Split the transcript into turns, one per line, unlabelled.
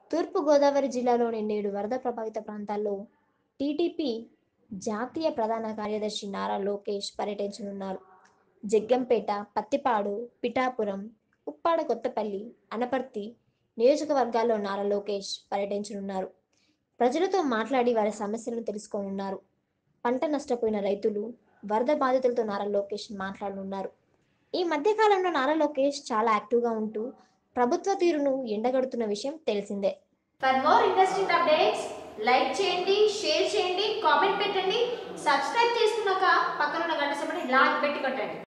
తూర్పుగోదావరి జిల్లాలోని నేడు వరద ప్రభావిత ప్రాంతాల్లో టీడీపీ జాతీయ ప్రధాన కార్యదర్శి నారా లోకేష్ పర్యటించనున్నారు జగ్గంపేట పత్తిపాడు పిఠాపురం ఉప్పాడ కొత్తపల్లి అనపర్తి నియోజకవర్గాల్లో నారా లోకేష్ పర్యటించనున్నారు ప్రజలతో మాట్లాడి వారి సమస్యలను తెలుసుకోనున్నారు పంట నష్టపోయిన రైతులు వరద బాధితులతో నారా లోకేష్ మాట్లాడనున్నారు ఈ మధ్య కాలంలో నారా లోకేష్ చాలా యాక్టివ్గా ఉంటూ ప్రభుత్వ తీరును ఎండగడుతున్న విషయం తెలిసిందే
for more interesting updates like చేయండి షేర్ చేయండి కామెంట్ పెట్టండి సబ్స్క్రైబ్ చేసుకున్నాక పక్కన ఉన్న గంట సమయం లాగ్ పెట్టి కొట్టండి